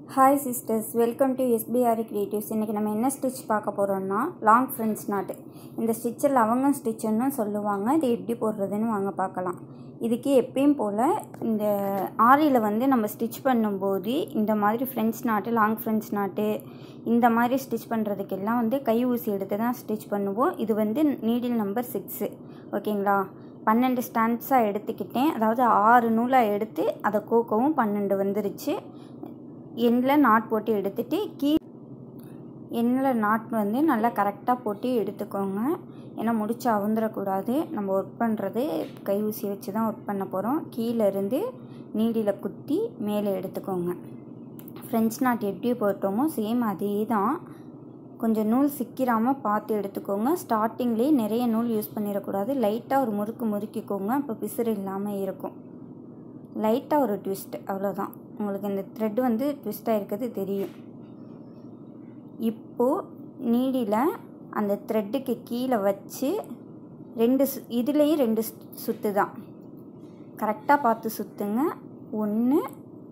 hi sisters welcome to SPR creatives இன்றைக்கி நம்ம என்ன ஸ்டிச் பார்க்க போகிறோம்னா லாங் ஃப்ரெண்ட்ஸ் நாட்டு இந்த ஸ்டிச்சை லவங்கம் ஸ்டிச்சுன்னு சொல்லுவாங்க இது எப்படி போடுறதுன்னு வாங்க பார்க்கலாம் இதுக்கு எப்பயும் போல் இந்த ஆரியில் வந்து நம்ம ஸ்டிச் பண்ணும்போது இந்த மாதிரி ஃப்ரெண்ட்ஸ் நாட்டு லாங் ஃப்ரெண்ட்ஸ் நாட்டு இந்த மாதிரி ஸ்டிச் பண்ணுறதுக்கெல்லாம் வந்து கை ஊசி எடுத்து தான் ஸ்டிச் பண்ணுவோம் இது வந்து நீடில் நம்பர் சிக்ஸு ஓகேங்களா பன்னெண்டு ஸ்டாண்ட்ஸாக எடுத்துக்கிட்டேன் அதாவது ஆறு நூலாக எடுத்து அதை கோக்கவும் பன்னெண்டு வந்துருச்சு எண்ணில் நாட் போட்டு எடுத்துகிட்டு கீ எண்ணில் நாட் வந்து நல்லா கரெக்டாக போட்டு எடுத்துக்கோங்க ஏன்னா முடிச்சு அவுந்துடக்கூடாது நம்ம ஒர்க் பண்ணுறது கை ஊசி வச்சு தான் ஒர்க் பண்ண போகிறோம் கீழே இருந்து நீடியில் குத்தி மேலே எடுத்துக்கோங்க ஃப்ரெண்ட்ஸ் நாட் எப்படி போட்டோமோ சேம் அதே தான் கொஞ்சம் நூல் சிக்கிராமல் பார்த்து எடுத்துக்கோங்க ஸ்டார்டிங்லேயே நிறைய நூல் யூஸ் பண்ணிடக்கூடாது லைட்டாக ஒரு முறுக்கு முறுக்கிக்கோங்க அப்போ பிசுறு இல்லாமல் இருக்கும் லைட்டாக ஒரு ட்விஸ்ட் அவ்வளோதான் உங்களுக்கு இந்த த்ரெட் வந்து ட்விஸ்ட்டாக இருக்கிறது தெரியும் இப்போது நீடியில் அந்த த்ரெட்டுக்கு கீழே வச்சு ரெண்டு சு இதுலேயும் ரெண்டு சுற்று தான் கரெக்டாக பார்த்து சுற்றுங்க ஒன்று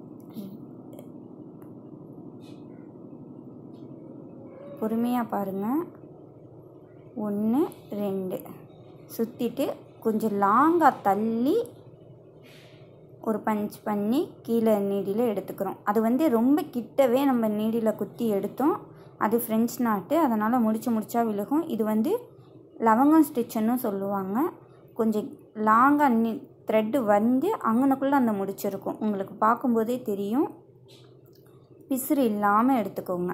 பொறுமையாக பாருங்கள் ஒன்று ரெண்டு சுற்றிட்டு கொஞ்சம் லாங்காக தள்ளி ஒரு பஞ்ச் பண்ணி கீழே நீடியில் எடுத்துக்கிறோம் அது வந்து ரொம்ப கிட்டவே நம்ம நீடியில் குத்தி எடுத்தோம் அது ஃப்ரெஞ்ச் நாட்டு அதனால் முடிச்சு முடிச்சா விழுகும் இது வந்து லவங்கம் ஸ்டிச்சுன்னு சொல்லுவாங்க கொஞ்சம் லாங்காக நீ த்ரெட்டு வந்து அங்கனக்குள்ளே அந்த முடிச்சிருக்கும் உங்களுக்கு பார்க்கும்போதே தெரியும் பிசுறு இல்லாமல் எடுத்துக்கோங்க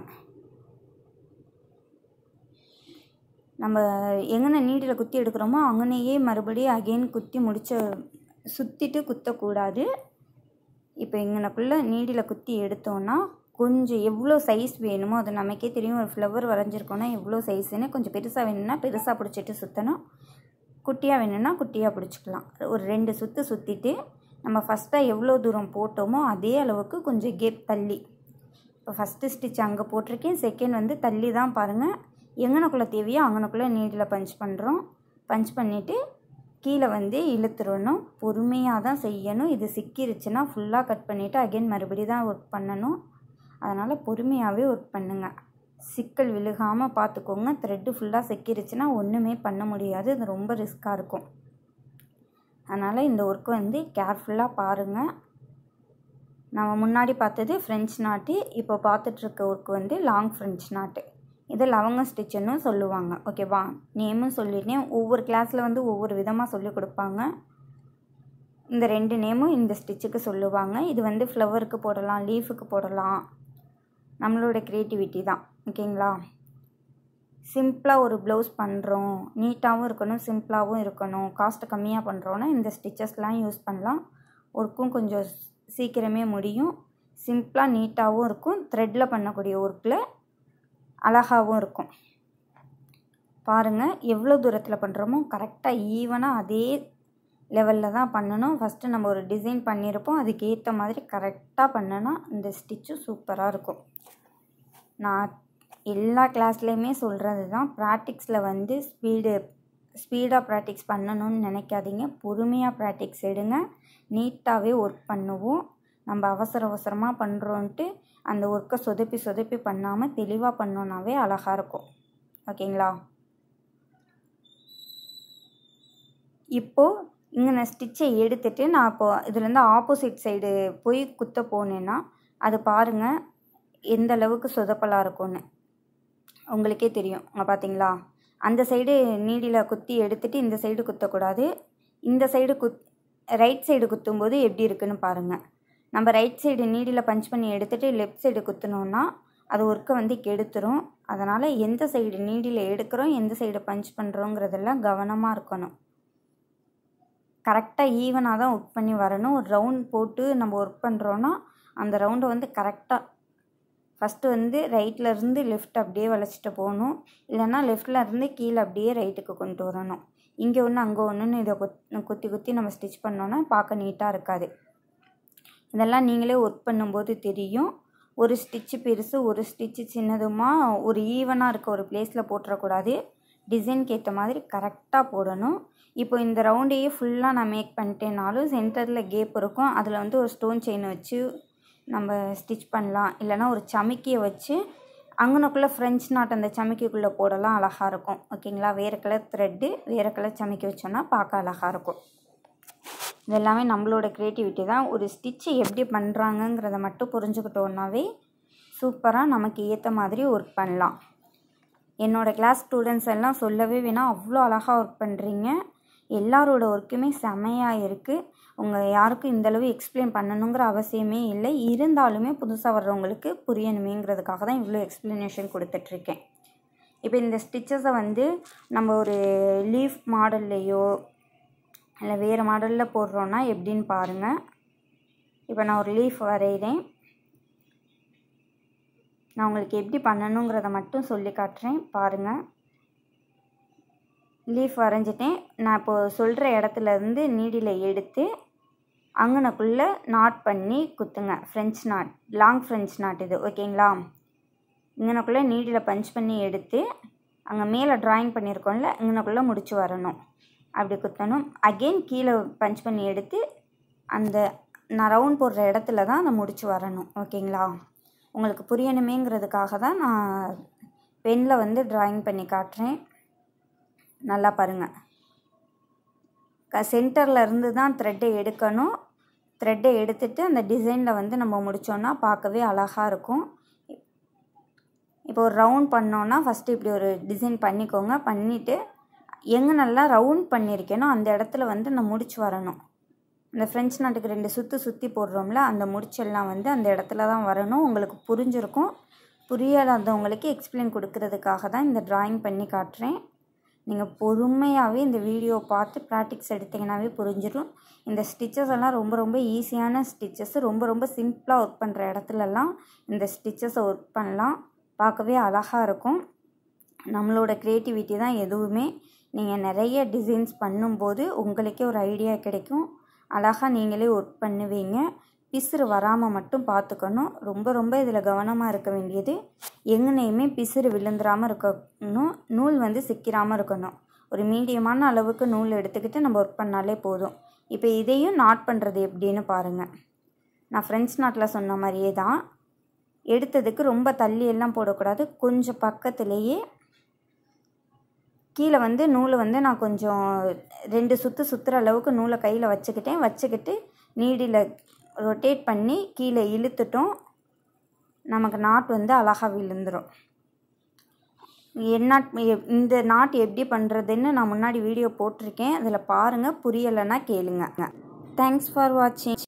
நம்ம எங்கன நீடியில் குத்தி எடுக்கிறோமோ அங்கனையே மறுபடியும் அகெயின் குத்தி முடிச்ச சுற்றிட்டு குத்தக்கூடாது இப்போ இங்கனக்குள்ளே நீடியில் குத்தி எடுத்தோன்னா கொஞ்சம் எவ்வளோ சைஸ் வேணுமோ அது நமக்கே தெரியும் ஒரு ஃப்ளவர் வரைஞ்சிருக்கோன்னா எவ்வளோ சைஸுன்னு கொஞ்சம் பெருசாக வேணும்னா பெருசாக பிடிச்சிட்டு சுற்றணும் குட்டியாக வேணும்னா குட்டியாக பிடிச்சிக்கலாம் ஒரு ரெண்டு சுற்று சுற்றிட்டு நம்ம ஃபஸ்ட்டாக எவ்வளோ தூரம் போட்டோமோ அதே அளவுக்கு கொஞ்சம் கேப் தள்ளி இப்போ ஃபஸ்ட்டு ஸ்டிச் அங்கே போட்டிருக்கேன் செகண்ட் வந்து தள்ளி தான் பாருங்கள் எங்கனக்குள்ளே தேவையோ அங்கனக்குள்ளே நீடில் பஞ்ச் பண்ணுறோம் பஞ்ச் பண்ணிவிட்டு கீழே வந்து இழுத்துடணும் பொறுமையாக தான் செய்யணும் இது சிக்கிருச்சுன்னா ஃபுல்லாக கட் பண்ணிவிட்டு அகைன் மறுபடி தான் ஒர்க் பண்ணணும் அதனால் பொறுமையாகவே ஒர்க் பண்ணுங்கள் சிக்கல் விழுகாமல் பார்த்துக்கோங்க த்ரெட்டு ஃபுல்லாக சிக்கிருச்சுன்னா ஒன்றுமே பண்ண முடியாது அது ரொம்ப ரிஸ்க்காக இருக்கும் அதனால் இந்த ஒர்க்கு வந்து கேர்ஃபுல்லாக பாருங்கள் நம்ம முன்னாடி பார்த்தது ஃப்ரெஞ்ச் நாட்டு இப்போ பார்த்துட்ருக்க ஒர்க் வந்து லாங் ஃப்ரெஞ்ச் நாட்டு இது லவங்க ஸ்டிச்சுன்னு சொல்லுவாங்க ஓகேவா நேமும் சொல்லிட்டேன் ஒவ்வொரு கிளாஸில் வந்து ஒவ்வொரு விதமாக சொல்லி கொடுப்பாங்க இந்த ரெண்டு நேமும் இந்த ஸ்டிச்சுக்கு சொல்லுவாங்க இது வந்து ஃப்ளவருக்கு போடலாம் லீஃபுக்கு போடலாம் நம்மளோட க்ரியேட்டிவிட்டி தான் ஓகேங்களா சிம்பிளாக ஒரு ப்ளவுஸ் பண்ணுறோம் நீட்டாகவும் இருக்கணும் சிம்பிளாகவும் இருக்கணும் காஸ்ட்டு கம்மியாக பண்ணுறோன்னா இந்த ஸ்டிச்சஸ்லாம் யூஸ் பண்ணலாம் ஒர்க்கும் கொஞ்சம் சீக்கிரமே முடியும் சிம்பிளாக நீட்டாகவும் இருக்கும் த்ரெட்டில் பண்ணக்கூடிய ஒர்க்கில் அழகாகவும் இருக்கும் பாருங்கள் எவ்வளோ தூரத்தில் பண்ணுறோமோ கரெக்டாக ஈவனாக அதே லெவலில் தான் பண்ணணும் ஃபஸ்ட்டு நம்ம ஒரு டிசைன் பண்ணியிருப்போம் அதுக்கு ஏற்ற மாதிரி கரெக்டாக பண்ணனா இந்த ஸ்டிச்சும் சூப்பராக இருக்கும் நான் எல்லா கிளாஸ்லேயுமே சொல்கிறது தான் ப்ராக்டிக்ஸில் வந்து ஸ்பீடு ஸ்பீடாக ப்ராக்டிக்ஸ் பண்ணணும்னு நினைக்காதீங்க பொறுமையாக ப்ராக்டிக்ஸ் எடுங்க நீட்டாகவே ஒர்க் பண்ணுவோம் நம்ம அவசர அவசரமாக பண்ணுறோன்ட்டு அந்த ஒர்க்கை சொதப்பி சொதப்பி பண்ணாமல் தெளிவாக பண்ணோன்னாவே அழகாக இருக்கும் ஓகேங்களா இப்போது இங்கே நான் ஸ்டிச்சை எடுத்துகிட்டு நான் இப்போது இதுலேருந்து ஆப்போசிட் சைடு போய் குத்த போனேன்னா அது பாருங்கள் எந்த அளவுக்கு சொதப்பலாக இருக்கும்னு உங்களுக்கே தெரியும் அங்கே பார்த்தீங்களா அந்த சைடு நீடியில் குத்தி எடுத்துகிட்டு இந்த சைடு குத்தக்கூடாது இந்த சைடு குத் ரைட் சைடு குத்தும்போது எப்படி இருக்குன்னு பாருங்கள் நம்ம ரைட் சைடு நீடியில் பஞ்ச் பண்ணி எடுத்துகிட்டு லெஃப்ட் சைடு குத்தினோன்னா அது ஒர்க்கை வந்து கெடுத்துரும் அதனால் எந்த சைடு நீடியில் எடுக்கிறோம் எந்த சைடு பஞ்ச் பண்ணுறோங்கிறதெல்லாம் கவனமாக இருக்கணும் கரெக்டாக ஈவனாக தான் ஒர்க் பண்ணி வரணும் ஒரு ரவுண்ட் போட்டு நம்ம ஒர்க் பண்ணுறோன்னா அந்த ரவுண்டை வந்து கரெக்டாக ஃபஸ்ட்டு வந்து ரைட்லேருந்து லெஃப்ட் அப்படியே வளைச்சிட்டு போகணும் இல்லைன்னா லெஃப்டில் இருந்து கீழே அப்படியே ரைட்டுக்கு கொண்டு வரணும் இங்கே ஒன்று அங்கே ஒன்றுன்னு இதை குத் குத்தி குத்தி நம்ம ஸ்டிச் பண்ணோன்னா பார்க்க நீட்டாக இருக்காது இதெல்லாம் நீங்களே ஒர்க் பண்ணும்போது தெரியும் ஒரு ஸ்டிச்சு பெருசு ஒரு ஸ்டிச்சு சின்னதுமா ஒரு ஈவனாக இருக்க ஒரு பிளேஸில் போட்டுறக்கூடாது டிசைனுக்கு ஏற்ற மாதிரி கரெக்டாக போடணும் இப்போ இந்த ரவுண்டையே ஃபுல்லாக நான் மேக் பண்ணிட்டேனாலும் சென்டரில் கேப் இருக்கும் அதில் வந்து ஒரு ஸ்டோன் செயின் வச்சு நம்ம ஸ்டிச் பண்ணலாம் இல்லைனா ஒரு சமிக்கியை வச்சு அங்கனக்குள்ளே ஃப்ரெஞ்ச் நாட் அந்த சமிக்கிக்குள்ளே போடலாம் அழகாக இருக்கும் ஓகேங்களா வேறு கலர் த்ரெட்டு வேறு கலர் சமிக்கி வச்சோன்னா பார்க்க அழகாக இருக்கும் இது எல்லாமே நம்மளோட க்ரியேட்டிவிட்டி தான் ஒரு ஸ்டிச்சு எப்படி பண்ணுறாங்கங்கிறத மட்டும் புரிஞ்சுக்கிட்டோன்னாவே சூப்பராக நமக்கு ஏற்ற மாதிரி ஒர்க் பண்ணலாம் என்னோடய கிளாஸ் ஸ்டூடெண்ட்ஸ் எல்லாம் சொல்லவே வேணாம் அவ்வளோ அழகாக ஒர்க் பண்ணுறீங்க எல்லாரோட ஒர்க்குமே செமையாக இருக்குது உங்கள் யாருக்கும் இந்தளவு எக்ஸ்பிளைன் பண்ணணுங்கிற அவசியமே இல்லை இருந்தாலுமே புதுசாக வர்றவங்களுக்கு புரியணுமேங்கிறதுக்காக தான் இவ்வளோ எக்ஸ்ப்ளனேஷன் கொடுத்துட்ருக்கேன் இப்போ இந்த ஸ்டிச்சஸை வந்து நம்ம ஒரு லீஃப் மாடல்லையோ இல்லை வேறு மாடலில் போடுறோன்னா எப்படின்னு பாருங்கள் இப்போ நான் ஒரு லீஃப் வரைகிறேன் நான் உங்களுக்கு எப்படி பண்ணணுங்கிறத மட்டும் சொல்லி காட்டுறேன் பாருங்கள் லீஃப் வரைஞ்சிட்டேன் நான் இப்போது சொல்கிற இடத்துல இருந்து நீடியில் எடுத்து அங்கனக்குள்ளே நாட் பண்ணி குத்துங்க French knot long French knot இது ஓகேங்களா இங்கனக்குள்ளே நீடியில் பஞ்ச் பண்ணி எடுத்து அங்கே மேலே ட்ராயிங் பண்ணியிருக்கோம்ல இங்கனக்குள்ளே முடிச்சு வரணும் அப்படி குத்தணும் அகெயின் கீழே பஞ்ச் பண்ணி எடுத்து அந்த நான் ரவுண்ட் போடுற இடத்துல தான் நான் முடிச்சு வரணும் ஓகேங்களா உங்களுக்கு புரியணுமேங்கிறதுக்காக தான் நான் பெனில் வந்து ட்ராயிங் பண்ணி காட்டுறேன் நல்லா பாருங்கள் க சென்டரில் இருந்து தான் த்ரெட்டை எடுக்கணும் த்ரெட்டை எடுத்துட்டு அந்த டிசைனில் வந்து நம்ம முடித்தோன்னா பார்க்கவே அழகாக இருக்கும் இப்போ ஒரு ரவுண்ட் பண்ணோன்னா ஃபஸ்ட்டு இப்படி ஒரு டிசைன் பண்ணிக்கோங்க பண்ணிவிட்டு எங்கே நல்லா ரவுண்ட் பண்ணியிருக்கேனோ அந்த இடத்துல வந்து நான் முடிச்சு வரணும் இந்த ஃப்ரெஞ்ச் நாட்டுக்கு ரெண்டு சுற்று சுற்றி போடுறோம்ல அந்த முடிச்செல்லாம் வந்து அந்த இடத்துல தான் வரணும் உங்களுக்கு புரிஞ்சிருக்கும் புரியாதவங்களுக்கு எக்ஸ்பிளைன் கொடுக்கறதுக்காக தான் இந்த ட்ராயிங் பண்ணி காட்டுறேன் நீங்கள் பொறுமையாகவே இந்த வீடியோ பார்த்து ப்ராக்டிக்ஸ் எடுத்திங்கனாவே புரிஞ்சிடும் இந்த ஸ்டிச்சஸ் எல்லாம் ரொம்ப ரொம்ப ஈஸியான ஸ்டிச்சஸ் ரொம்ப ரொம்ப சிம்பிளாக ஒர்க் பண்ணுற இடத்துலலாம் இந்த ஸ்டிச்சஸை ஒர்க் பண்ணலாம் பார்க்கவே அழகாக இருக்கும் நம்மளோட க்ரியேட்டிவிட்டி தான் எதுவுமே நீங்கள் நிறைய டிசைன்ஸ் பண்ணும்போது உங்களுக்கே ஒரு ஐடியா கிடைக்கும் அழகாக நீங்களே ஒர்க் பண்ணுவீங்க பிசுறு வராமல் மட்டும் பார்த்துக்கணும் ரொம்ப ரொம்ப இதில் கவனமாக இருக்க வேண்டியது எங்கனையுமே பிசுறு விழுந்துடாமல் இருக்கணும் நூல் வந்து சிக்கிராமல் இருக்கணும் ஒரு மீடியமான அளவுக்கு நூல் எடுத்துக்கிட்டு நம்ம ஒர்க் பண்ணாலே போதும் இப்போ இதையும் நாட் பண்ணுறது எப்படின்னு பாருங்கள் நான் ஃப்ரெண்ட்ஸ் நாட்டில் சொன்ன மாதிரியே தான் எடுத்ததுக்கு ரொம்ப தள்ளி எல்லாம் போடக்கூடாது கொஞ்சம் பக்கத்துலேயே கீழே வந்து நூலை வந்து நான் கொஞ்சம் ரெண்டு சுற்று சுற்றுற அளவுக்கு நூலை கையில் வச்சுக்கிட்டேன் வச்சுக்கிட்டு நீடியில் ரொட்டேட் பண்ணி கீழே இழுத்துட்டோம் நமக்கு நாட் வந்து அழகாக விழுந்துடும் என்ன இந்த நாட் எப்படி பண்ணுறதுன்னு நான் முன்னாடி வீடியோ போட்டிருக்கேன் அதில் பாருங்கள் புரியலைன்னா கேளுங்க தேங்க்ஸ் ஃபார் வாட்சிங்